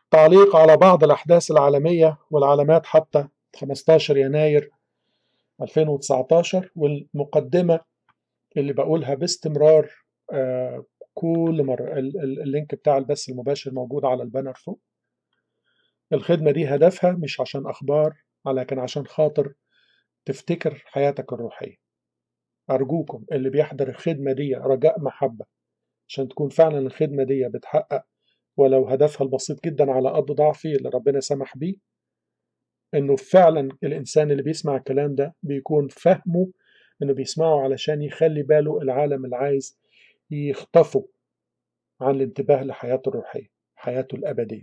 تعليق على بعض الأحداث العالمية والعلامات حتى 15 يناير 2019 والمقدمة اللي بقولها باستمرار آه كل مرة اللينك بتاع البث المباشر موجود على البانر فوق الخدمة دي هدفها مش عشان أخبار ولكن عشان خاطر تفتكر حياتك الروحية أرجوكم اللي بيحضر الخدمة دي رجاء محبة عشان تكون فعلا الخدمة دي بتحقق ولو هدفها البسيط جدا على قد ضعفي اللي ربنا سمح بيه انه فعلا الانسان اللي بيسمع الكلام ده بيكون فهمه انه بيسمعه علشان يخلي باله العالم اللي عايز يخطفه عن الانتباه لحياته الروحية حياته الأبدية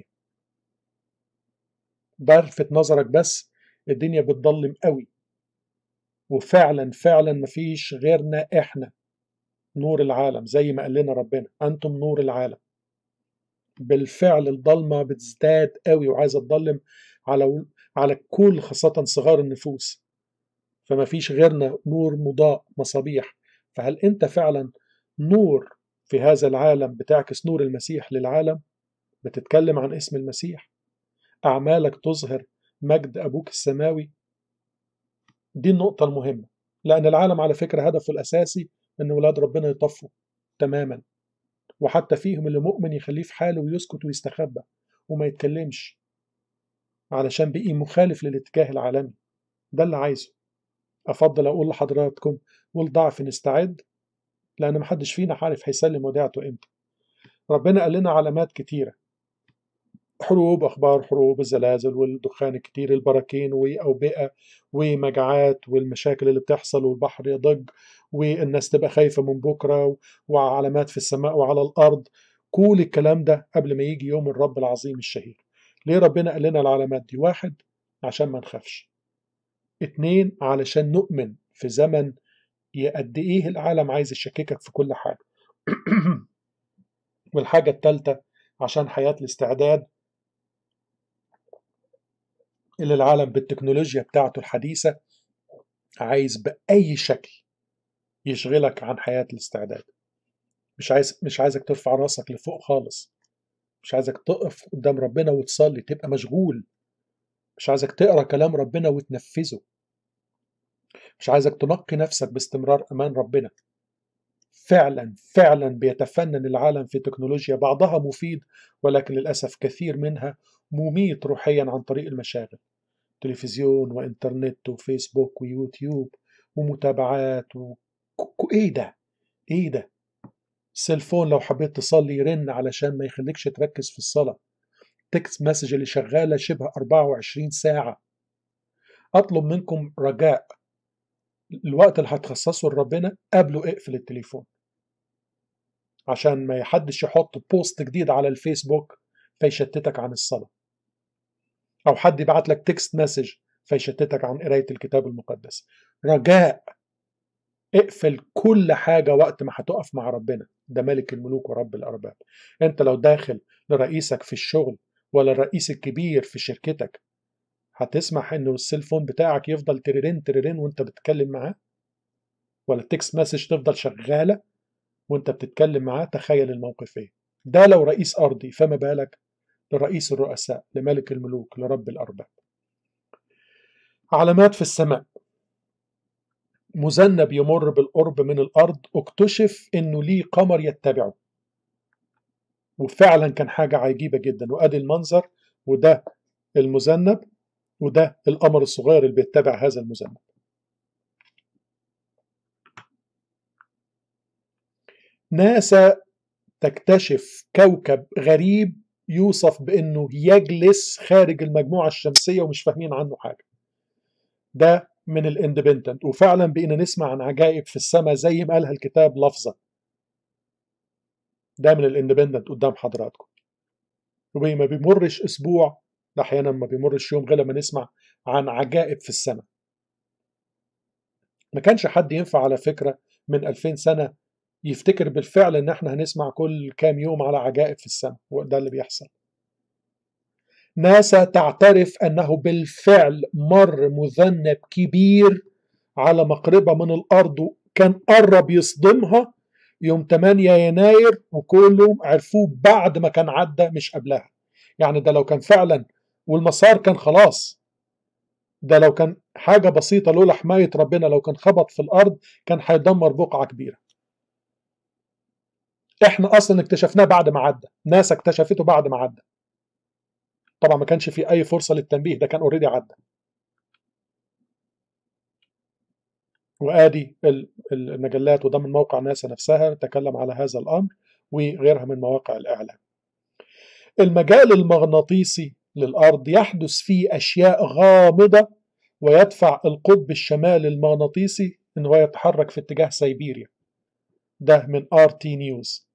بلفت نظرك بس الدنيا بتضلم قوي وفعلا فعلا مفيش غيرنا احنا نور العالم زي ما قال لنا ربنا انتم نور العالم بالفعل الضلمة بتزداد قوي وعايزة تضلم على على الكل خاصة صغار النفوس فما فيش غيرنا نور مضاء مصابيح فهل انت فعلا نور في هذا العالم بتعكس نور المسيح للعالم بتتكلم عن اسم المسيح أعمالك تظهر مجد أبوك السماوي دي النقطة المهمة لأن العالم على فكرة هدفه الأساسي أن ولاد ربنا يطفوا تماما وحتى فيهم اللي مؤمن يخليه في حاله ويسكت ويستخبى وما يتكلمش علشان بقي مخالف للاتجاه العالمي ده اللي عايزه أفضل أقول لحضراتكم والضعف نستعد لأن محدش فينا عارف هيسلم وديعته إمتى ربنا قال لنا علامات كتيرة حروب أخبار حروب الزلازل والدخان الكتير البراكين وأوبئة ومجاعات والمشاكل اللي بتحصل والبحر يضج والناس تبقى خايفة من بكرة وعلامات في السماء وعلى الأرض كل الكلام ده قبل ما يجي يوم الرب العظيم الشهير ليه ربنا قال لنا العلامات دي واحد عشان ما نخافش اتنين علشان نؤمن في زمن قد ايه العالم عايز يشككك في كل حاجة والحاجة التالتة عشان حياة الاستعداد اللي العالم بالتكنولوجيا بتاعته الحديثة عايز بأي شكل يشغلك عن حياة الاستعداد مش عايز مش عايزك ترفع راسك لفوق خالص مش عايزك تقف قدام ربنا وتصلي تبقى مشغول مش عايزك تقرا كلام ربنا وتنفذه مش عايزك تنقي نفسك باستمرار امان ربنا فعلا فعلا بيتفنن العالم في تكنولوجيا بعضها مفيد ولكن للاسف كثير منها مميت روحيا عن طريق المشاغل تلفزيون وانترنت وفيسبوك ويوتيوب ومتابعات و... ايه ده ايه ده السيلفون لو حبيت تصلي يرن علشان ما يخليكش تركز في الصلاة تكست مسج اللي شغالة شبه 24 ساعة أطلب منكم رجاء الوقت اللي هتخصصه لربنا قبله اقفل التليفون عشان ما يحدش يحط بوست جديد على الفيسبوك فيشتتك عن الصلاة أو حد يبعت لك تكست مسج فيشتتك عن قراية الكتاب المقدس رجاء اقفل كل حاجة وقت ما هتقف مع ربنا ده ملك الملوك ورب الأرباب انت لو داخل لرئيسك في الشغل ولا الرئيس الكبير في شركتك هتسمح انه السيلفون بتاعك يفضل تريرين تريرين وانت بتتكلم معاه ولا التكست مسج تفضل شغالة وانت بتتكلم معاه تخيل الموقف ايه ده لو رئيس أرضي فما بالك لرئيس الرؤساء لملك الملوك لرب الأرباب علامات في السماء مذنب يمر بالقرب من الأرض اكتشف إنه ليه قمر يتبعه وفعلا كان حاجة عجيبة جدا وأدي المنظر وده المذنب وده القمر الصغير اللي بيتبع هذا المذنب ناسا تكتشف كوكب غريب يوصف بأنه يجلس خارج المجموعة الشمسية ومش فاهمين عنه حاجة ده من الاندبندنت وفعلا بقينا نسمع عن عجائب في السماء زي ما قالها الكتاب لفظا ده من الاندبندنت قدام حضراتكم وما بيمرش اسبوع احيانا ما بيمرش يوم غير ما نسمع عن عجائب في السماء ما كانش حد ينفع على فكرة من 2000 سنة يفتكر بالفعل ان احنا هنسمع كل كام يوم على عجائب في السماء وده اللي بيحصل ناسا تعترف انه بالفعل مر مذنب كبير على مقربة من الارض كان قرب يصدمها يوم 8 يناير وكلهم عرفوه بعد ما كان عدى مش قبلها يعني ده لو كان فعلا والمسار كان خلاص ده لو كان حاجة بسيطة لولا حماية ربنا لو كان خبط في الأرض كان هيدمر بقعة كبيرة احنا اصلا اكتشفناه بعد ما عدى ناس اكتشفته بعد ما عدى طبعا ما كانش في اي فرصة للتنبيه ده كان اوريدي عدى وادي المجلات وده من موقع ناسا نفسها تكلم على هذا الامر وغيرها من مواقع الاعلام المجال المغناطيسي للارض يحدث فيه اشياء غامضه ويدفع القطب الشمالي المغناطيسي ان هو يتحرك في اتجاه سيبيريا ده من ار تي نيوز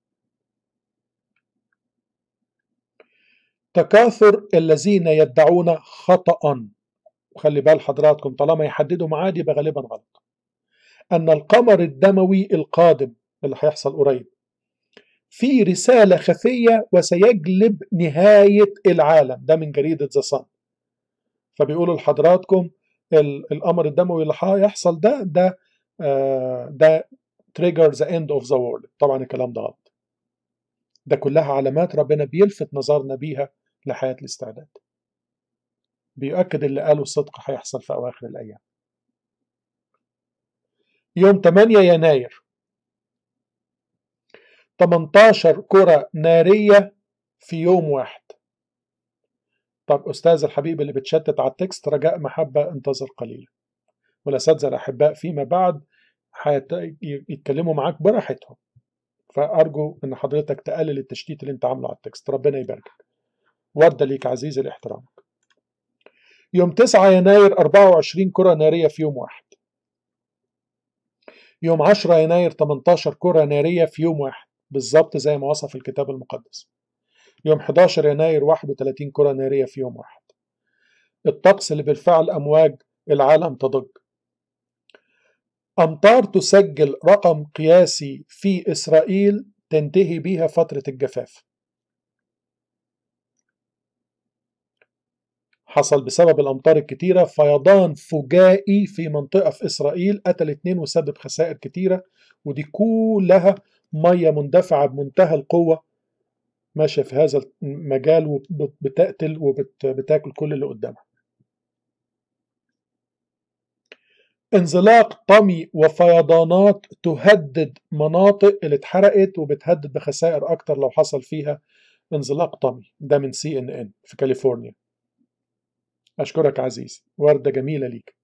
تكاثر الذين يدعون خطأ وخلي بال حضراتكم طالما يحددوا معاد يبقى غالبا غلط أن القمر الدموي القادم اللي هيحصل قريب في رسالة خفية وسيجلب نهاية العالم ده من جريدة ذا صن فبيقولوا لحضراتكم القمر الدموي اللي هيحصل ده ده آه ده trigger the end of the world طبعا الكلام ده غلط ده كلها علامات ربنا بيلفت نظرنا بيها لحياة الاستعداد بيؤكد اللي قاله الصدق هيحصل في أواخر الأيام يوم 8 يناير 18 كرة نارية في يوم واحد طب أستاذ الحبيب اللي بتشتت على التكست رجاء محبة انتظر قليلا والأساتذة الأحباء فيما بعد يتكلموا معاك براحتهم فأرجو إن حضرتك تقلل التشتيت اللي أنت عامله على التكست ربنا يباركك وردة ليك عزيزي لاحترامك يوم 9 يناير 24 كرة نارية في يوم واحد يوم 10 يناير 18 كرة نارية في يوم واحد بالظبط زي ما وصف الكتاب المقدس يوم 11 يناير 31 كرة نارية في يوم واحد الطقس اللي بالفعل أمواج العالم تضج أمطار تسجل رقم قياسي في إسرائيل تنتهي بها فترة الجفاف حصل بسبب الأمطار الكتيرة فيضان فجائي في منطقة في إسرائيل قتل اتنين وسبب خسائر كتيرة ودي كلها مية مندفعة بمنتهى القوة ماشية في هذا المجال وبتقتل وبتاكل كل اللي قدامها انزلاق طمي وفيضانات تهدد مناطق اللي اتحرقت وبتهدد بخسائر أكتر لو حصل فيها انزلاق طمي ده من سي ان ان في كاليفورنيا أشكرك عزيزي وردة جميلة ليك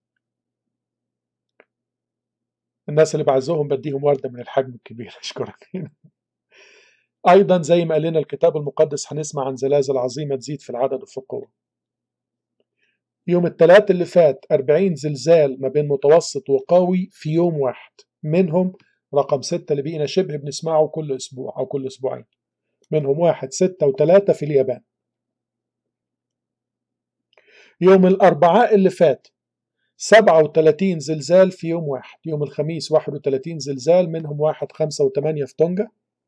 الناس اللي بعزهم بديهم وردة من الحجم الكبير أشكرك أيضا زي ما قال لنا الكتاب المقدس هنسمع عن زلازل عظيمة تزيد في العدد وفي القوة يوم الثلاث اللي فات 40 زلزال ما بين متوسط وقوي في يوم واحد منهم رقم ستة اللي بقينا شبه بنسمعه كل أسبوع أو كل أسبوعين منهم واحد ستة وثلاثة في اليابان يوم الأربعاء اللي فات 37 زلزال في يوم واحد يوم الخميس 31 زلزال منهم واحد خمسة وثمانية في تونجا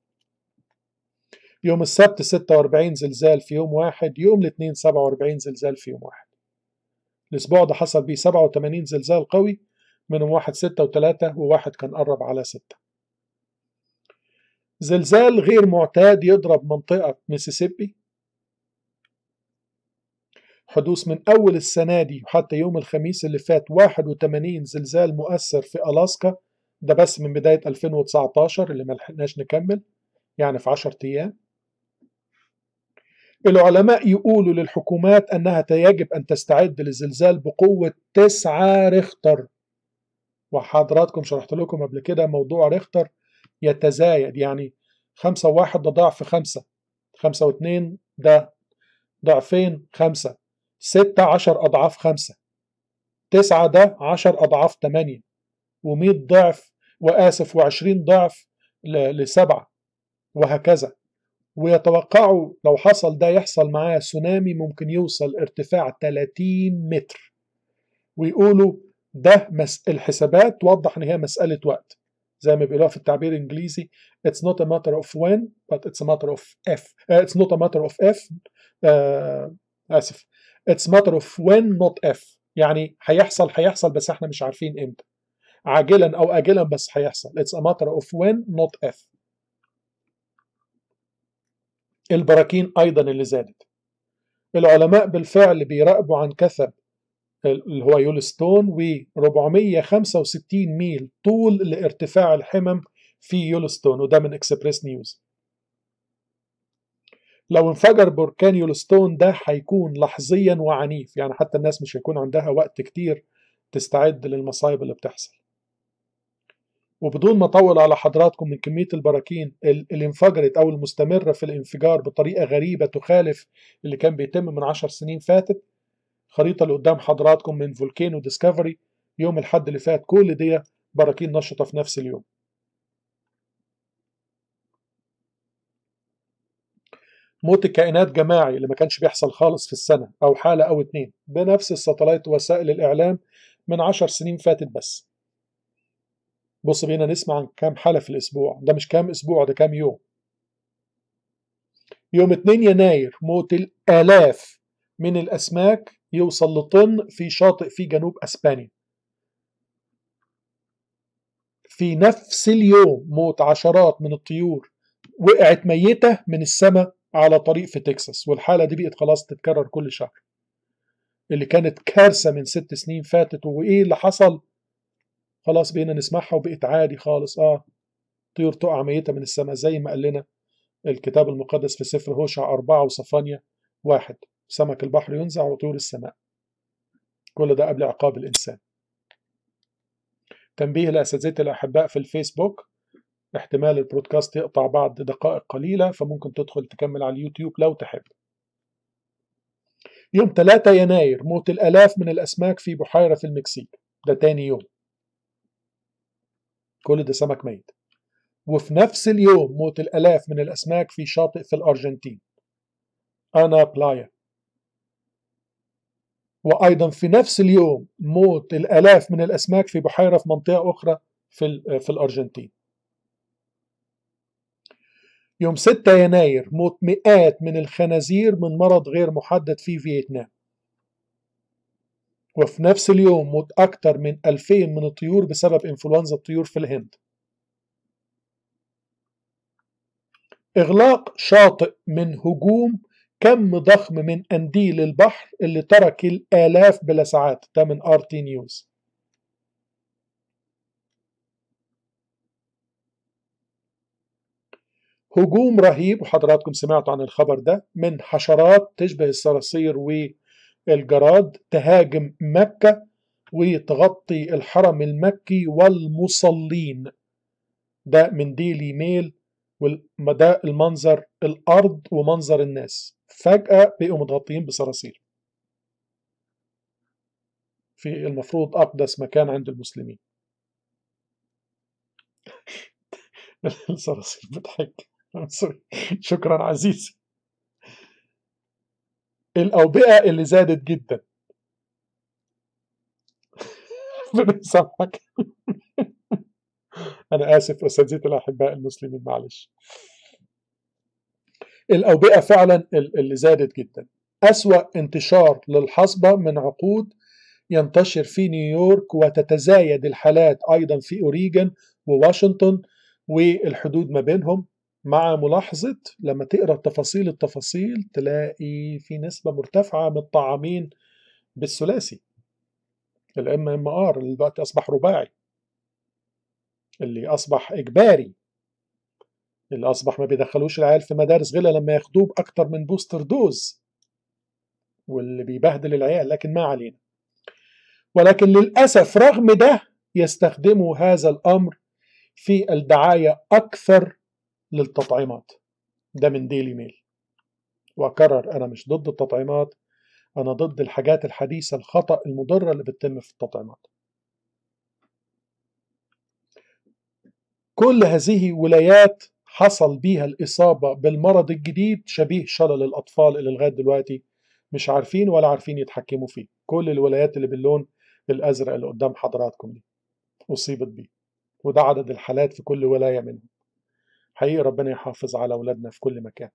يوم السبت 46 زلزال في يوم واحد يوم الاثنين 47 زلزال في يوم واحد الأسبوع ده حصل بيه 87 زلزال قوي منهم واحد ستة وثلاثة وواحد كان قرب على ستة زلزال غير معتاد يضرب منطقة ميسيسيبي حدوث من أول السنة دي وحتى يوم الخميس اللي فات 81 زلزال مؤثر في ألاسكا ده بس من بداية 2019 اللي ما لحقناش نكمل يعني في 10 أيام العلماء يقولوا للحكومات أنها يجب أن تستعد للزلزال بقوة 9 ريختر وحضراتكم شرحت لكم قبل كده موضوع ريختر يتزايد يعني خمسة وواحد ده ضعف خمسة خمسة واثنين ده ضعفين خمسة ستة عشر أضعاف خمسة تسعة ده عشر أضعاف تمانية ومئة ضعف وآسف وعشرين ضعف لسبعة وهكذا ويتوقعوا لو حصل ده يحصل معاه سونامي ممكن يوصل ارتفاع 30 متر ويقولوا ده مس... الحسابات توضح ان هي مسألة وقت زي ما بيقولوها في التعبير الانجليزي it's not a matter of when but it's a matter of if uh, it's not a matter of if uh, اسف it's matter of when not if يعني هيحصل هيحصل بس احنا مش عارفين امتى عاجلا او اجلا بس هيحصل it's a matter of when not if البراكين أيضا اللي زادت العلماء بالفعل بيراقبوا عن كثب اللي هو يولستون و 465 ميل طول لارتفاع الحمم في يولستون وده من اكسبريس نيوز لو انفجر بركان يولستون ده هيكون لحظيا وعنيف يعني حتى الناس مش هيكون عندها وقت كتير تستعد للمصايب اللي بتحصل وبدون ما اطول على حضراتكم من كميه البراكين اللي انفجرت او المستمره في الانفجار بطريقه غريبه تخالف اللي كان بيتم من عشر سنين فاتت خريطه اللي قدام حضراتكم من فولكانو ديسكفري يوم الحد اللي فات كل دي براكين نشطه في نفس اليوم موت الكائنات جماعي اللي ما كانش بيحصل خالص في السنه او حاله او اتنين بنفس الساتلايت وسائل الاعلام من عشر سنين فاتت بس بص بينا نسمع عن كام حالة في الأسبوع ده مش كام أسبوع ده كام يوم يوم 2 يناير موت الآلاف من الأسماك يوصل لطن في شاطئ في جنوب أسبانيا في نفس اليوم موت عشرات من الطيور وقعت ميتة من السماء على طريق في تكساس والحالة دي بقت خلاص تتكرر كل شهر اللي كانت كارثة من ست سنين فاتت وإيه اللي حصل خلاص بقينا نسمعها وبقت عادي خالص اه طيور تقع ميتة من السماء زي ما قال لنا الكتاب المقدس في سفر هوشع أربعة وصفانيا واحد سمك البحر ينزع وطيور السماء كل ده قبل عقاب الإنسان تنبيه لأساتذتي الأحباء في الفيسبوك احتمال البرودكاست يقطع بعد دقائق قليلة فممكن تدخل تكمل على اليوتيوب لو تحب يوم 3 يناير موت الآلاف من الأسماك في بحيرة في المكسيك ده تاني يوم كل ده سمك ميت وفي نفس اليوم موت الآلاف من الأسماك في شاطئ في الأرجنتين أنا بلايا وأيضا في نفس اليوم موت الآلاف من الأسماك في بحيرة في منطقة أخرى في, في الأرجنتين يوم 6 يناير موت مئات من الخنازير من مرض غير محدد في فيتنام وفي نفس اليوم موت أكثر من 2000 من الطيور بسبب إنفلونزا الطيور في الهند إغلاق شاطئ من هجوم كم ضخم من أنديل البحر اللي ترك الآلاف بلسعات ده من ار تي نيوز هجوم رهيب وحضراتكم سمعتوا عن الخبر ده من حشرات تشبه الصراصير والجراد تهاجم مكة وتغطي الحرم المكي والمصلين ده من ديلي ميل وده المنظر الأرض ومنظر الناس فجأة بقوا متغطيين بصراصير في المفروض أقدس مكان عند المسلمين الصراصير بتحك شكرا عزيزي الأوبئة اللي زادت جدا بنسامحك أنا آسف أساتذتي الأحباء المسلمين معلش الأوبئة فعلا اللي زادت جدا أسوأ انتشار للحصبة من عقود ينتشر في نيويورك وتتزايد الحالات أيضا في أوريغون وواشنطن والحدود ما بينهم مع ملاحظة لما تقرأ تفاصيل التفاصيل تلاقي في نسبة مرتفعة من الطعامين بالثلاثي الام ام ار اللي دلوقتي أصبح رباعي اللي أصبح إجباري اللي أصبح ما بيدخلوش العيال في مدارس غير لما ياخدوه بأكتر من بوستر دوز واللي بيبهدل العيال لكن ما علينا ولكن للأسف رغم ده يستخدموا هذا الأمر في الدعاية أكثر للتطعيمات ده من ديلي ميل وأكرر أنا مش ضد التطعيمات أنا ضد الحاجات الحديثة الخطأ المضرة اللي بتتم في التطعيمات كل هذه ولايات حصل بيها الإصابة بالمرض الجديد شبيه شلل الأطفال اللي لغاية دلوقتي مش عارفين ولا عارفين يتحكموا فيه كل الولايات اللي باللون الأزرق اللي قدام حضراتكم دي أصيبت بيه وده عدد الحالات في كل ولاية منهم حقيقي ربنا يحافظ على أولادنا في كل مكان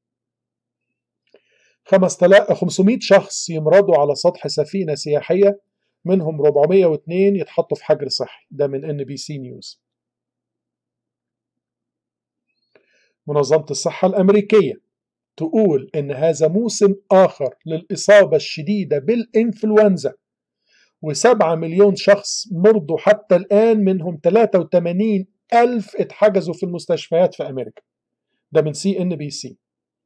500 شخص يمرضوا على سطح سفينة سياحية منهم 402 يتحطوا في حجر صحي ده من ان بي سي نيوز منظمة الصحة الأمريكية تقول إن هذا موسم آخر للإصابة الشديدة بالإنفلونزا وسبعة مليون شخص مرضوا حتى الآن منهم 83 ألف اتحجزوا في المستشفيات في أمريكا ده من سي إن بي سي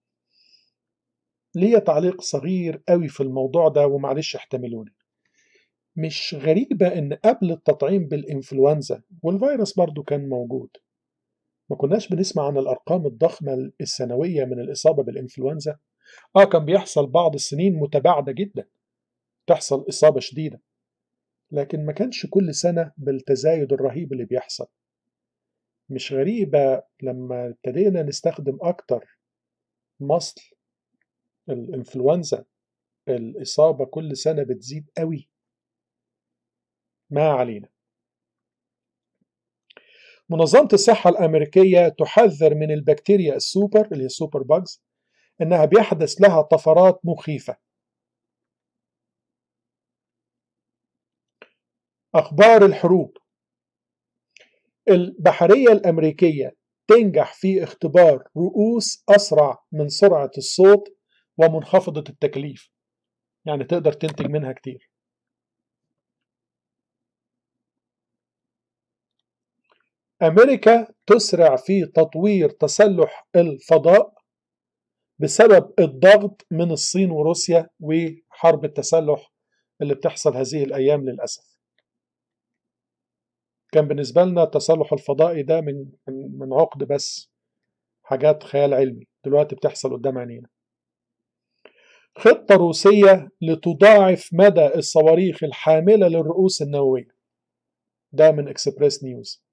ليا تعليق صغير قوي في الموضوع ده ومعلش احتملوني مش غريبة إن قبل التطعيم بالإنفلونزا والفيروس برضو كان موجود ما كناش بنسمع عن الأرقام الضخمة السنوية من الإصابة بالإنفلونزا آه كان بيحصل بعض السنين متباعدة جدا تحصل إصابة شديدة لكن ما كانش كل سنة بالتزايد الرهيب اللي بيحصل مش غريبة لما ابتدينا نستخدم أكتر مصل الإنفلونزا الإصابة كل سنة بتزيد قوي ما علينا منظمة الصحة الأمريكية تحذر من البكتيريا السوبر اللي هي السوبر باجز إنها بيحدث لها طفرات مخيفة أخبار الحروب البحرية الأمريكية تنجح في اختبار رؤوس أسرع من سرعة الصوت ومنخفضة التكليف يعني تقدر تنتج منها كتير أمريكا تسرع في تطوير تسلح الفضاء بسبب الضغط من الصين وروسيا وحرب التسلح اللي بتحصل هذه الأيام للأسف كان بالنسبة لنا التسلح الفضائي ده من من عقد بس حاجات خيال علمي دلوقتي بتحصل قدام عينينا خطة روسية لتضاعف مدى الصواريخ الحاملة للرؤوس النووية ده من اكسبريس نيوز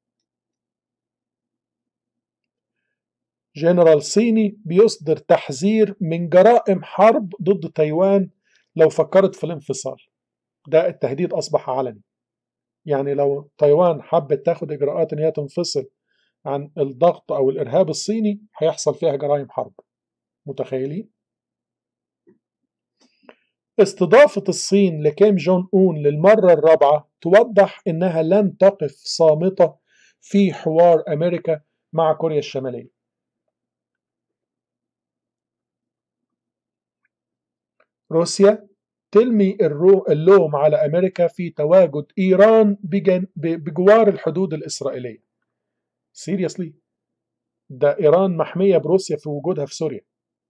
جنرال صيني بيصدر تحذير من جرائم حرب ضد تايوان لو فكرت في الانفصال ده التهديد أصبح علني يعني لو تايوان حبت تاخد إجراءات إن هي تنفصل عن الضغط أو الإرهاب الصيني هيحصل فيها جرائم حرب متخيلين؟ استضافة الصين لكيم جون أون للمرة الرابعة توضح إنها لن تقف صامتة في حوار أمريكا مع كوريا الشمالية روسيا تلمي اللوم على أمريكا في تواجد إيران بجوار الحدود الإسرائيلية سيريسلي ده إيران محمية بروسيا في وجودها في سوريا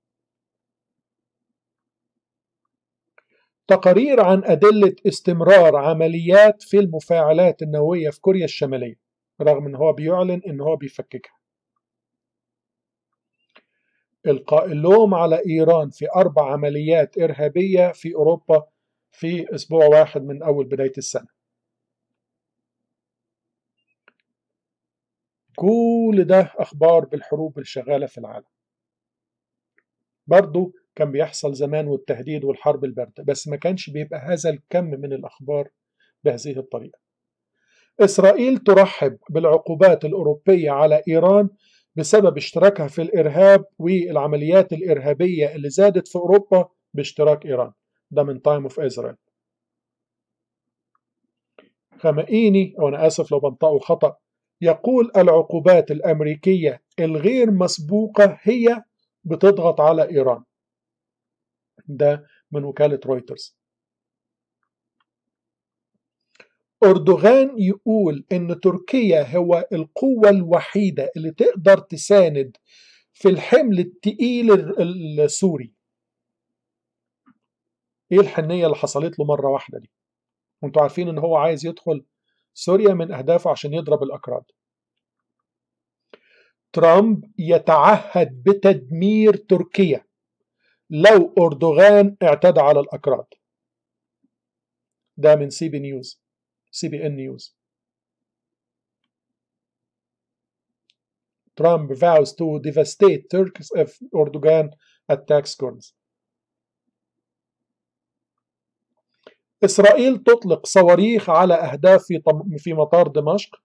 تقارير عن أدلة استمرار عمليات في المفاعلات النووية في كوريا الشمالية رغم أن هو بيعلن أن هو بيفككها إلقاء اللوم على إيران في أربع عمليات إرهابية في أوروبا في أسبوع واحد من أول بداية السنة كل ده أخبار بالحروب الشغالة في العالم برضو كان بيحصل زمان والتهديد والحرب الباردة بس ما كانش بيبقى هذا الكم من الأخبار بهذه الطريقة إسرائيل ترحب بالعقوبات الأوروبية على إيران بسبب اشتراكها في الإرهاب والعمليات الإرهابية اللي زادت في أوروبا باشتراك إيران ده من تايم اوف إسرائيل خمائيني وأنا آسف لو بنطقه خطأ يقول العقوبات الأمريكية الغير مسبوقة هي بتضغط على إيران ده من وكالة رويترز أردوغان يقول إن تركيا هو القوة الوحيدة اللي تقدر تساند في الحمل التقيل السوري ايه الحنية اللي حصلت له مرة واحدة دي وانتوا عارفين ان هو عايز يدخل سوريا من اهدافه عشان يضرب الاكراد ترامب يتعهد بتدمير تركيا لو أردوغان اعتدى على الأكراد ده من سي بي نيوز سي بي ان نيوز Trump vows to devastate Turks if Erdogan attacks Kurds. إسرائيل تطلق صواريخ على أهداف في, في مطار دمشق.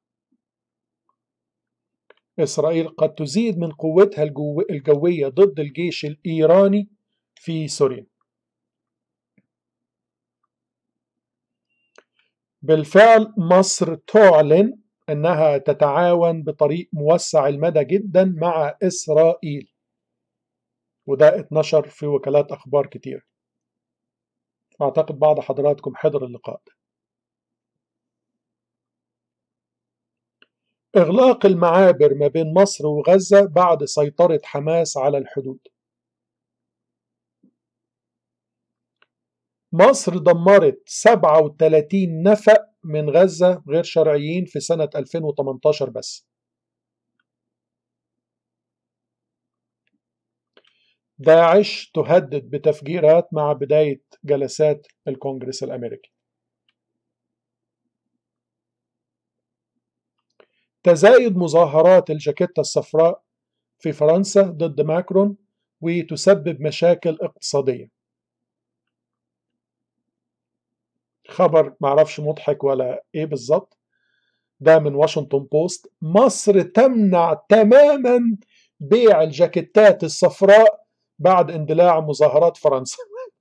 إسرائيل قد تزيد من قوتها الجو... الجوية ضد الجيش الإيراني في سوريا. بالفعل مصر تعلن أنها تتعاون بطريق موسع المدى جدا مع إسرائيل وده اتنشر في وكالات أخبار كتير أعتقد بعض حضراتكم حضر اللقاء ده إغلاق المعابر ما بين مصر وغزة بعد سيطرة حماس على الحدود مصر دمرت 37 نفق من غزة غير شرعيين في سنة 2018 بس داعش تهدد بتفجيرات مع بداية جلسات الكونجرس الأمريكي تزايد مظاهرات الجاكيتة الصفراء في فرنسا ضد ماكرون وتسبب مشاكل اقتصادية خبر معرفش مضحك ولا ايه بالظبط ده من واشنطن بوست مصر تمنع تماما بيع الجاكيتات الصفراء بعد اندلاع مظاهرات فرنسا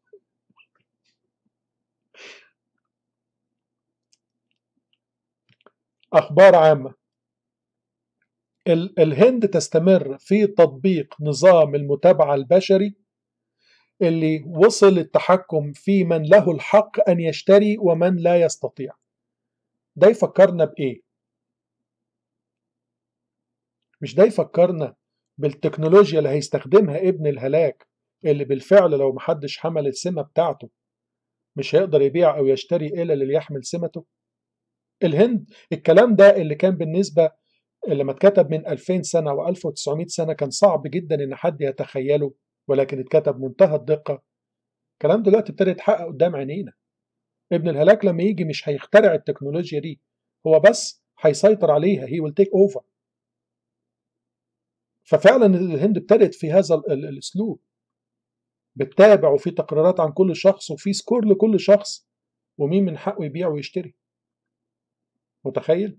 أخبار عامة الهند تستمر في تطبيق نظام المتابعة البشري اللي وصل التحكم في من له الحق أن يشتري ومن لا يستطيع ده يفكرنا بإيه؟ مش ده يفكرنا بالتكنولوجيا اللي هيستخدمها ابن الهلاك اللي بالفعل لو محدش حمل السمة بتاعته مش هيقدر يبيع أو يشتري إلا اللي يحمل سمته الهند الكلام ده اللي كان بالنسبة لما اتكتب من 2000 سنة و1900 سنة كان صعب جدا إن حد يتخيله ولكن اتكتب منتهى الدقة الكلام دلوقتي ابتدى يتحقق قدام عينينا ابن الهلاك لما يجي مش هيخترع التكنولوجيا دي هو بس هيسيطر عليها هي will take over ففعلا الهند ابتدت في هذا الاسلوب بتتابع وفي تقريرات عن كل شخص وفي سكور لكل شخص ومين من حقه يبيع ويشتري متخيل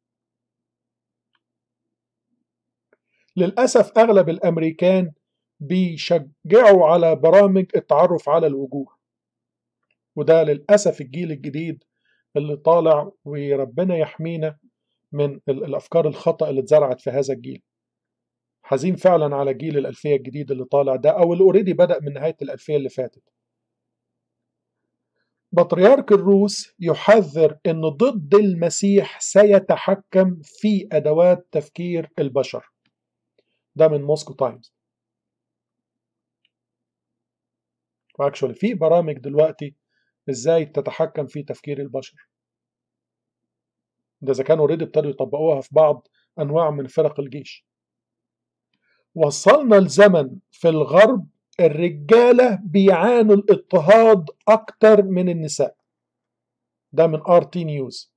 للأسف أغلب الأمريكان بيشجعوا على برامج التعرف على الوجوه وده للأسف الجيل الجديد اللي طالع وربنا يحمينا من الأفكار الخطأ اللي اتزرعت في هذا الجيل حزين فعلا على جيل الألفية الجديد اللي طالع ده أو اللي اوريدي بدأ من نهاية الألفية اللي فاتت بطريرك الروس يحذر أن ضد المسيح سيتحكم في أدوات تفكير البشر ده من موسكو تايمز واكشولي في برامج دلوقتي ازاي تتحكم في تفكير البشر ده اذا كانوا اوريدي ابتدوا يطبقوها في بعض انواع من فرق الجيش وصلنا لزمن في الغرب الرجالة بيعانوا الاضطهاد أكتر من النساء ده من ار تي نيوز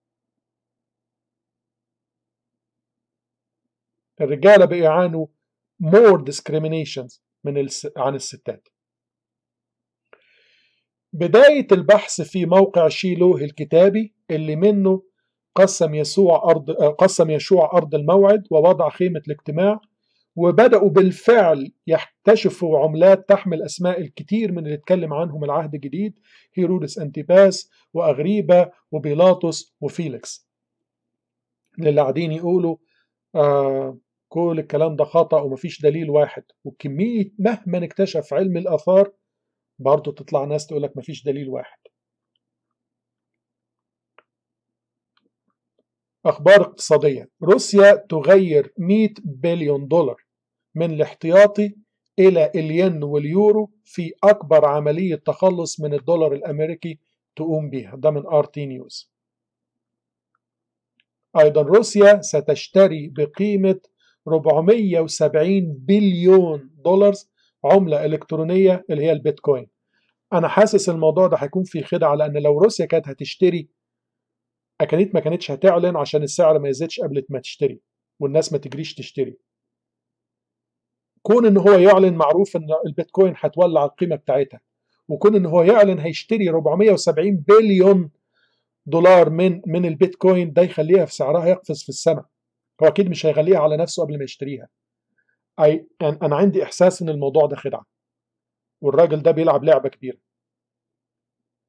الرجالة بيعانوا more discriminations من الس... عن الستات بداية البحث في موقع شيلوه الكتابي اللي منه قسم يسوع أرض قسم يشوع أرض الموعد ووضع خيمة الاجتماع وبدأوا بالفعل يكتشفوا عملات تحمل أسماء الكثير من اللي اتكلم عنهم العهد الجديد هيرودس أنتيباس وأغريبا وبيلاطس وفيليكس اللي قاعدين يقولوا آه كل الكلام ده خطأ ومفيش دليل واحد وكمية مهما نكتشف علم الآثار برضه تطلع ناس تقول لك مفيش دليل واحد أخبار اقتصادية روسيا تغير 100 بليون دولار من الاحتياطي إلى الين واليورو في أكبر عملية تخلص من الدولار الأمريكي تقوم بها ده من ار تي نيوز أيضا روسيا ستشتري بقيمة 470 بليون دولار عملة إلكترونية اللي هي البيتكوين أنا حاسس الموضوع ده هيكون فيه خدعة لأن لو روسيا كانت هتشتري أكانيت ما كانتش هتعلن عشان السعر ما يزيدش قبل ما تشتري والناس ما تجريش تشتري كون ان هو يعلن معروف ان البيتكوين هتولع القيمه بتاعتها وكون ان هو يعلن هيشتري 470 بليون دولار من من البيتكوين ده يخليها في سعرها يقفز في السماء هو اكيد مش هيغليها على نفسه قبل ما يشتريها اي انا عندي احساس ان الموضوع ده خدعه والراجل ده بيلعب لعبه كبيره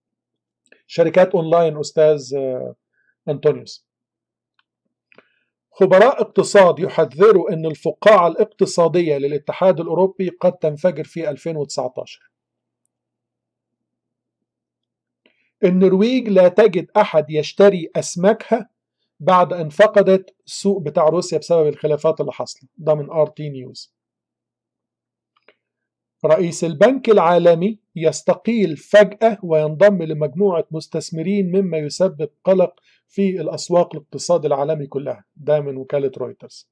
شركات اونلاين استاذ انطونيوس خبراء اقتصاد يحذروا أن الفقاعة الاقتصادية للاتحاد الأوروبي قد تنفجر في 2019 النرويج لا تجد أحد يشتري أسماكها بعد أن فقدت السوق بتاع روسيا بسبب الخلافات اللي حصلت ده من ار تي نيوز رئيس البنك العالمي يستقيل فجأة وينضم لمجموعة مستثمرين مما يسبب قلق في الأسواق الاقتصاد العالمي كلها ده من وكالة رويترز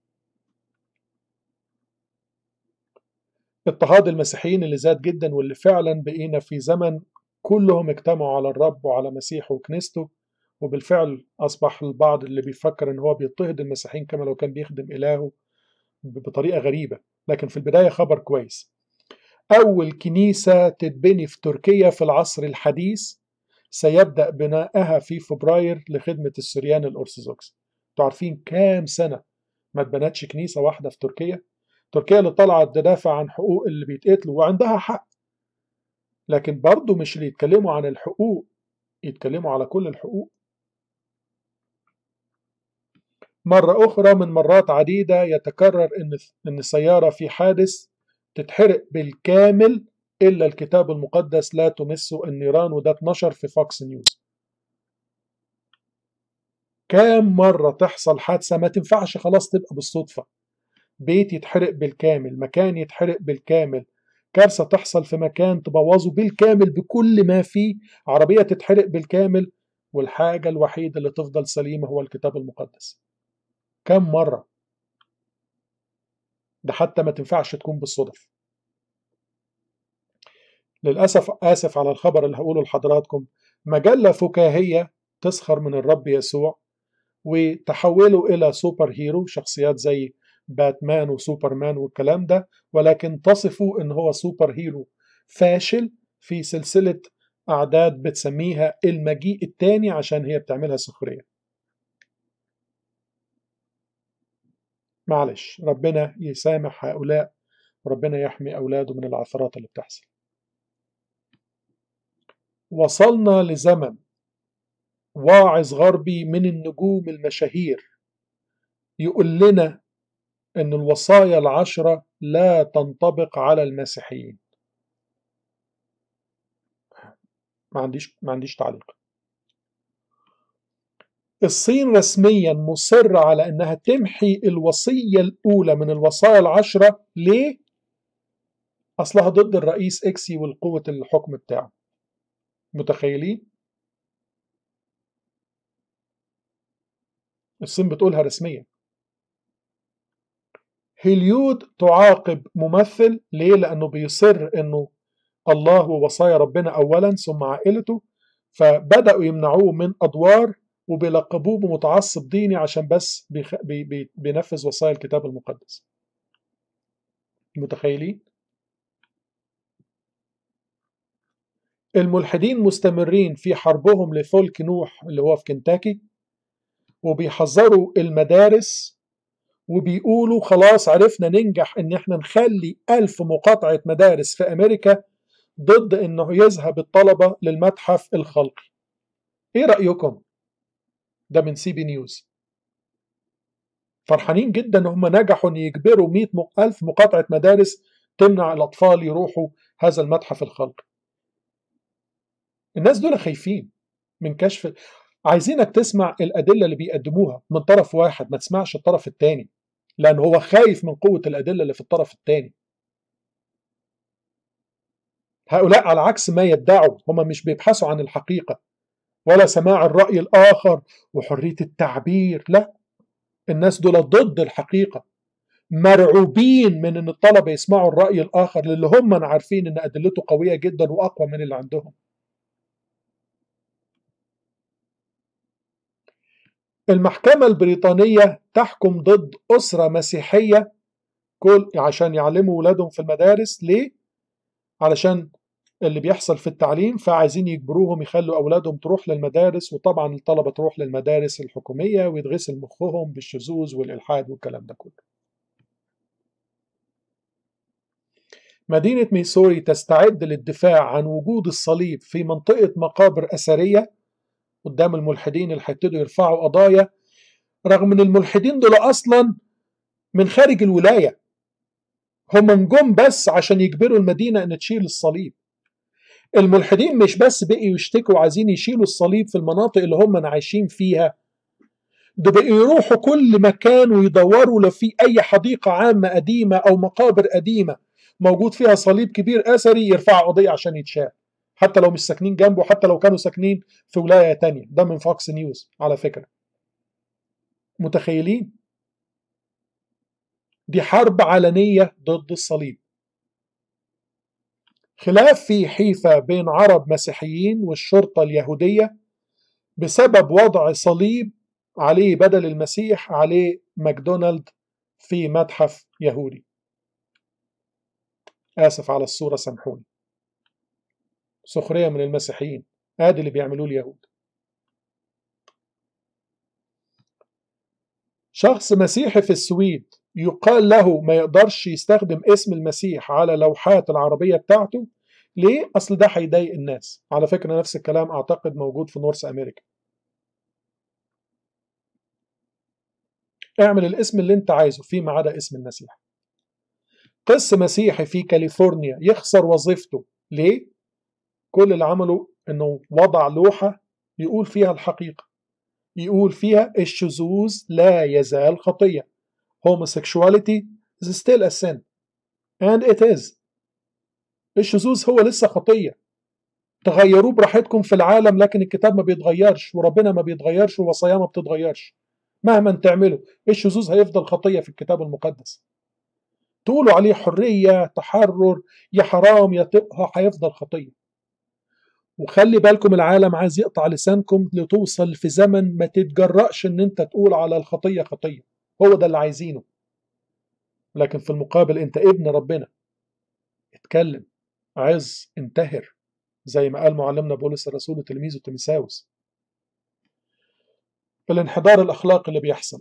اضطهاد المسيحيين اللي زاد جدا واللي فعلا بقينا في زمن كلهم اجتمعوا على الرب وعلى مسيحه وكنيسته وبالفعل أصبح البعض اللي بيفكر إن هو بيضطهد المسيحيين كما لو كان بيخدم إلهه بطريقة غريبة لكن في البداية خبر كويس أول كنيسة تتبني في تركيا في العصر الحديث سيبدأ بنائها في فبراير لخدمة السريان الأرثوذكس تعرفين كام سنة ما اتبنتش كنيسة واحدة في تركيا تركيا اللي طلعت تدافع عن حقوق اللي بيتقتلوا وعندها حق لكن برضه مش اللي يتكلموا عن الحقوق يتكلموا على كل الحقوق مرة أخرى من مرات عديدة يتكرر إن إن السيارة في حادث تتحرق بالكامل إلا الكتاب المقدس لا تمسه النيران وده اتنشر في فوكس نيوز كام مرة تحصل حادثة ما تنفعش خلاص تبقى بالصدفة بيت يتحرق بالكامل مكان يتحرق بالكامل كارثة تحصل في مكان تبوظه بالكامل بكل ما فيه عربية تتحرق بالكامل والحاجة الوحيدة اللي تفضل سليمة هو الكتاب المقدس كم مرة ده حتى ما تنفعش تكون بالصدف للأسف آسف على الخبر اللي هقوله لحضراتكم مجلة فكاهية تسخر من الرب يسوع وتحوله إلى سوبر هيرو شخصيات زي باتمان وسوبرمان والكلام ده ولكن تصفه إن هو سوبر هيرو فاشل في سلسلة أعداد بتسميها المجيء التاني عشان هي بتعملها سخرية معلش ربنا يسامح هؤلاء وربنا يحمي أولاده من العثرات اللي بتحصل وصلنا لزمن واعظ غربي من النجوم المشاهير يقول لنا أن الوصايا العشرة لا تنطبق على المسيحيين ما عنديش ما عنديش تعليق الصين رسميا مصرة على أنها تمحي الوصية الأولى من الوصايا العشرة ليه؟ أصلها ضد الرئيس إكسي والقوة الحكم بتاعه متخيلين؟ الصين بتقولها رسميا هليود تعاقب ممثل ليه؟ لأنه بيصر أنه الله ووصايا ربنا أولا ثم عائلته فبدأوا يمنعوه من أدوار وبيلقبوه بمتعصب ديني عشان بس بيخ... بي... بي... بينفذ وصايا الكتاب المقدس متخيلين الملحدين مستمرين في حربهم لفلك نوح اللي هو في كنتاكي وبيحذروا المدارس وبيقولوا خلاص عرفنا ننجح ان احنا نخلي ألف مقاطعة مدارس في أمريكا ضد انه يذهب الطلبة للمتحف الخلقي ايه رأيكم ده من سي بي نيوز فرحانين جدا ان هم نجحوا ان يجبروا 100 ألف مقاطعة مدارس تمنع الأطفال يروحوا هذا المتحف الخلقي الناس دول خايفين من كشف عايزينك تسمع الأدلة اللي بيقدموها من طرف واحد ما تسمعش الطرف الثاني لأن هو خايف من قوة الأدلة اللي في الطرف الثاني هؤلاء على عكس ما يدعوا هم مش بيبحثوا عن الحقيقة ولا سماع الرأي الآخر وحرية التعبير لا الناس دول ضد الحقيقة مرعوبين من ان الطلبة يسمعوا الرأي الآخر اللي هم عارفين ان أدلته قوية جدا وأقوى من اللي عندهم المحكمة البريطانية تحكم ضد أسرة مسيحية كل عشان يعلموا ولادهم في المدارس ليه؟ علشان اللي بيحصل في التعليم فعايزين يجبروهم يخلوا أولادهم تروح للمدارس وطبعا الطلبة تروح للمدارس الحكومية ويتغسل مخهم بالشذوذ والإلحاد والكلام ده كله مدينة ميسوري تستعد للدفاع عن وجود الصليب في منطقة مقابر أثرية قدام الملحدين اللي هيبتدوا يرفعوا قضايا رغم ان الملحدين دول اصلا من خارج الولايه هم نجوم بس عشان يجبروا المدينه ان تشيل الصليب الملحدين مش بس بقوا يشتكوا عايزين يشيلوا الصليب في المناطق اللي هم عايشين فيها ده بقوا يروحوا كل مكان ويدوروا لو في اي حديقه عامه قديمه او مقابر قديمه موجود فيها صليب كبير اثري يرفعوا قضيه عشان يتشال حتى لو مش ساكنين جنبه حتى لو كانوا ساكنين في ولايه تانية ده من فوكس نيوز على فكره متخيلين دي حرب علنيه ضد الصليب خلاف في حيفا بين عرب مسيحيين والشرطه اليهوديه بسبب وضع صليب عليه بدل المسيح عليه ماكدونالد في متحف يهودي آسف على الصورة سامحوني سخرية من المسيحيين ادي اللي بيعملوه اليهود شخص مسيحي في السويد يقال له ما يقدرش يستخدم اسم المسيح على لوحات العربية بتاعته ليه؟ أصل ده هيضايق الناس على فكرة نفس الكلام أعتقد موجود في نورث أمريكا اعمل الاسم اللي انت عايزه فيما عدا اسم المسيح قس مسيحي في كاليفورنيا يخسر وظيفته ليه؟ كل اللي عمله انه وضع لوحة يقول فيها الحقيقة يقول فيها الشذوذ لا يزال خطية homosexuality is still a sin and it is الشذوذ هو لسه خطية تغيروه براحتكم في العالم لكن الكتاب ما بيتغيرش وربنا ما بيتغيرش ووصاياه ما بتتغيرش مهما تعملوا الشذوذ هيفضل خطية في الكتاب المقدس تقولوا عليه حرية تحرر يا حرام يا تقها هيفضل خطية وخلي بالكم العالم عايز يقطع لسانكم لتوصل في زمن ما تتجرأش ان انت تقول على الخطية خطية هو ده اللي عايزينه لكن في المقابل انت ابن ربنا اتكلم عز انتهر زي ما قال معلمنا بولس الرسول وتلميذه تيمساوس الانحدار الاخلاقي اللي بيحصل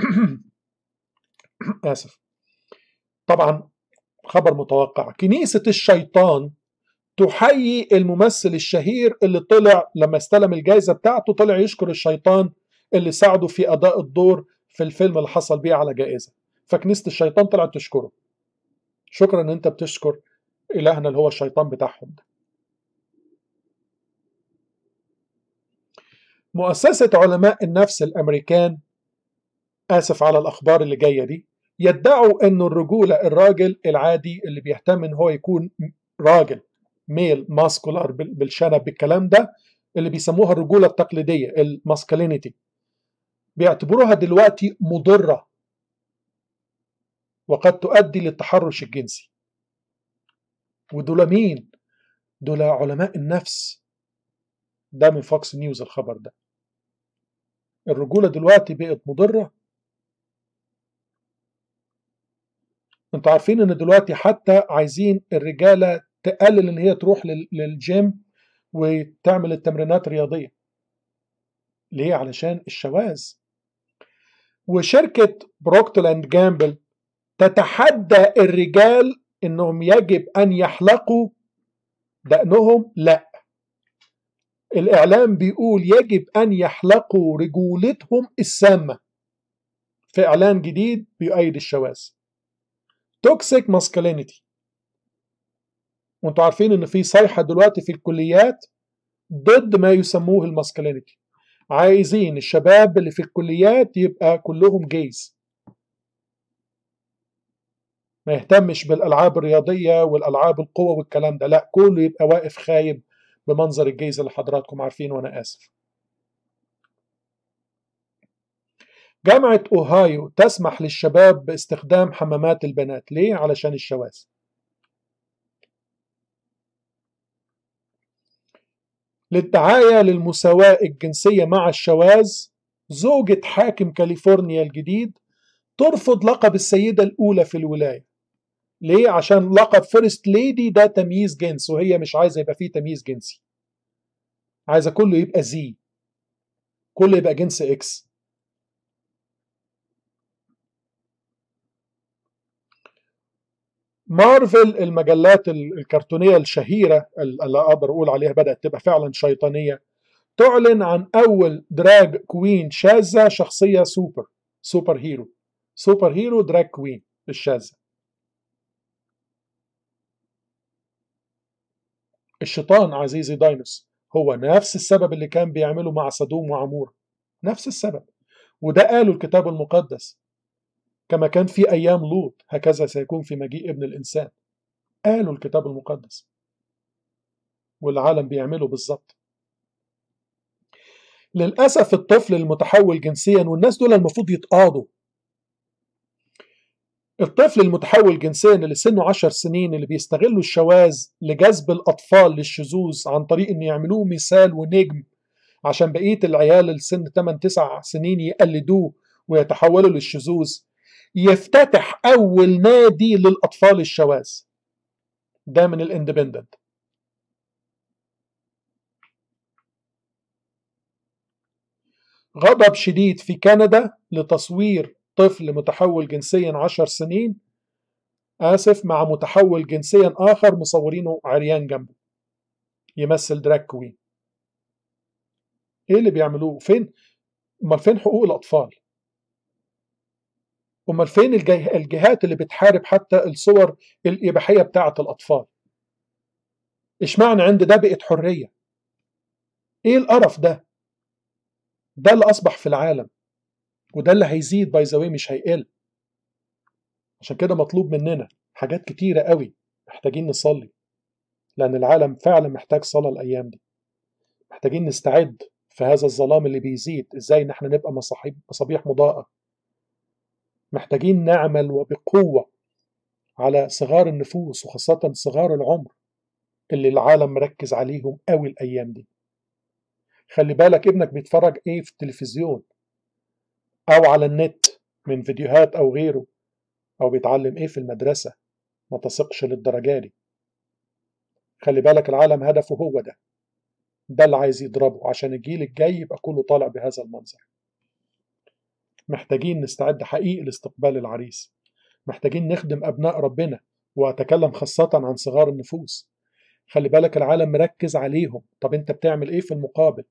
اسف طبعا خبر متوقع كنيسه الشيطان تحيي الممثل الشهير اللي طلع لما استلم الجائزه بتاعته طلع يشكر الشيطان اللي ساعده في اداء الدور في الفيلم اللي حصل بيه على جائزه فكنيسه الشيطان طلعت تشكره شكرا ان انت بتشكر الهنا اللي هو الشيطان بتاعهم ده مؤسسة علماء النفس الأمريكان آسف على الأخبار اللي جاية دي يدعوا أنه الرجولة الراجل العادي اللي بيهتم أن هو يكون راجل ميل ماسكولار بالشنب بالكلام ده اللي بيسموها الرجولة التقليدية الماسكلينيتي بيعتبروها دلوقتي مضرة وقد تؤدي للتحرش الجنسي ودول مين؟ دول علماء النفس ده من فوكس نيوز الخبر ده الرجولة دلوقتي بقت مضرة انتوا عارفين ان دلوقتي حتى عايزين الرجالة تقلل ان هي تروح للجيم وتعمل التمرينات الرياضية ليه علشان الشواذ وشركة بروكتل اند جامبل تتحدى الرجال انهم يجب ان يحلقوا دقنهم لا الإعلام بيقول يجب أن يحلقوا رجولتهم السامة في إعلان جديد بيؤيد الشواذ توكسيك ماسكلينيتي وانتوا عارفين ان في صيحة دلوقتي في الكليات ضد ما يسموه الماسكلينيتي عايزين الشباب اللي في الكليات يبقى كلهم جيز ما يهتمش بالالعاب الرياضيه والالعاب القوه والكلام ده لا كله يبقى واقف خايب بمنظر الجيزة اللي حضراتكم عارفين وأنا آسف جامعة أوهايو تسمح للشباب باستخدام حمامات البنات ليه؟ علشان الشواذ للدعاية للمساواة الجنسية مع الشواذ زوجة حاكم كاليفورنيا الجديد ترفض لقب السيدة الأولى في الولاية ليه؟ عشان لقب فيرست ليدي ده تمييز جنس وهي مش عايزة يبقى فيه تمييز جنسي عايزة كله يبقى زي كله يبقى جنس اكس مارفل المجلات الكرتونية الشهيرة اللي أقدر أقول عليها بدأت تبقى فعلا شيطانية تعلن عن أول دراج كوين شاذة شخصية سوبر سوبر هيرو سوبر هيرو دراج كوين الشاذة الشيطان عزيزي داينوس هو نفس السبب اللي كان بيعمله مع سدوم وعمور نفس السبب وده قاله الكتاب المقدس كما كان في أيام لوط هكذا سيكون في مجيء ابن الإنسان قالوا الكتاب المقدس والعالم بيعمله بالظبط للأسف الطفل المتحول جنسيا والناس دول المفروض يتقاضوا الطفل المتحول جنسيا اللي سنه 10 سنين اللي بيستغلوا الشواذ لجذب الأطفال للشذوذ عن طريق إن يعملوه مثال ونجم عشان بقية العيال السن 8 9 سنين يقلدوه ويتحولوا للشذوذ يفتتح أول نادي للأطفال الشواذ ده من الاندبندنت غضب شديد في كندا لتصوير طفل متحول جنسيا عشر سنين آسف مع متحول جنسيا آخر مصورينه عريان جنبه يمثل دراك كوين ايه اللي بيعملوه فين امال فين حقوق الاطفال امال فين الجه... الجهات اللي بتحارب حتى الصور الاباحيه بتاعه الاطفال اشمعنى عند ده بقت حريه ايه القرف ده ده اللي اصبح في العالم وده اللي هيزيد باي ذا مش هيقل عشان كده مطلوب مننا حاجات كتيره قوي محتاجين نصلي لان العالم فعلا محتاج صلاه الايام دي محتاجين نستعد في هذا الظلام اللي بيزيد ازاي ان احنا نبقى مصاحب مصابيح مضاءة محتاجين نعمل وبقوة على صغار النفوس وخاصة صغار العمر اللي العالم مركز عليهم قوي الايام دي خلي بالك ابنك بيتفرج ايه في التلفزيون او على النت من فيديوهات او غيره او بيتعلم ايه في المدرسة ما تثقش للدرجة دي خلي بالك العالم هدفه هو ده ده اللي عايز يضربه عشان الجيل الجاي يبقى كله طالع بهذا المنظر محتاجين نستعد حقيقي لاستقبال العريس محتاجين نخدم أبناء ربنا وأتكلم خاصة عن صغار النفوس خلي بالك العالم مركز عليهم طب انت بتعمل ايه في المقابل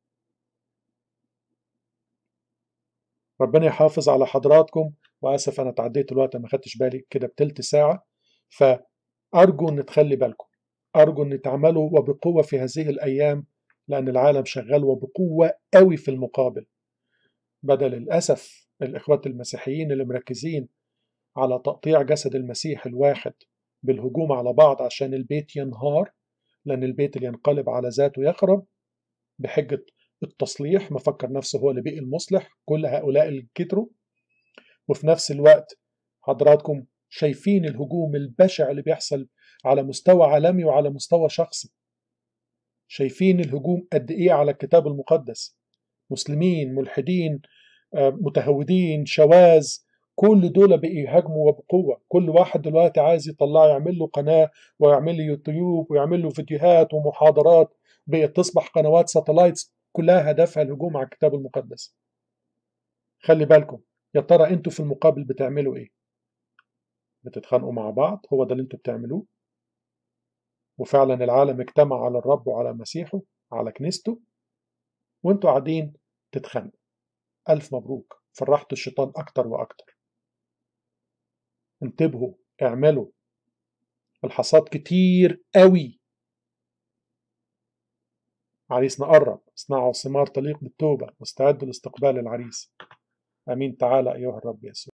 ربنا يحافظ على حضراتكم واسف انا تعديت الوقت ما خدتش بالي كده بتلت ساعة فأرجو ان تخلي بالكم أرجو ان تعملوا وبقوة في هذه الأيام لأن العالم شغال وبقوة قوي في المقابل بدل للأسف الإخوة المسيحيين اللي مركزين على تقطيع جسد المسيح الواحد بالهجوم على بعض عشان البيت ينهار لأن البيت اللي ينقلب على ذاته يخرب بحجة التصليح مفكر نفسه هو اللي بقي المصلح كل هؤلاء اللي كتروا وفي نفس الوقت حضراتكم شايفين الهجوم البشع اللي بيحصل على مستوى عالمي وعلى مستوى شخصي شايفين الهجوم قد ايه على الكتاب المقدس مسلمين ملحدين متهودين شواذ كل دول بقي يهاجموا وبقوة كل واحد دلوقتي عايز يطلع يعمل له قناة ويعمل له يوتيوب ويعمل له فيديوهات ومحاضرات بقت تصبح قنوات ساتلايتس كلها هدفها الهجوم على الكتاب المقدس خلي بالكم يا ترى انتوا في المقابل بتعملوا ايه بتتخانقوا مع بعض هو ده اللي انتوا بتعملوه وفعلا العالم اجتمع على الرب وعلى مسيحه على كنيسته وانتوا قاعدين تتخانقوا ألف مبروك فرحتوا الشيطان أكتر وأكتر انتبهوا اعملوا الحصاد كتير قوي عريسنا قرب اصنعوا ثمار تليق بالتوبة واستعدوا لاستقبال العريس أمين تعالى أيها الرب يسوع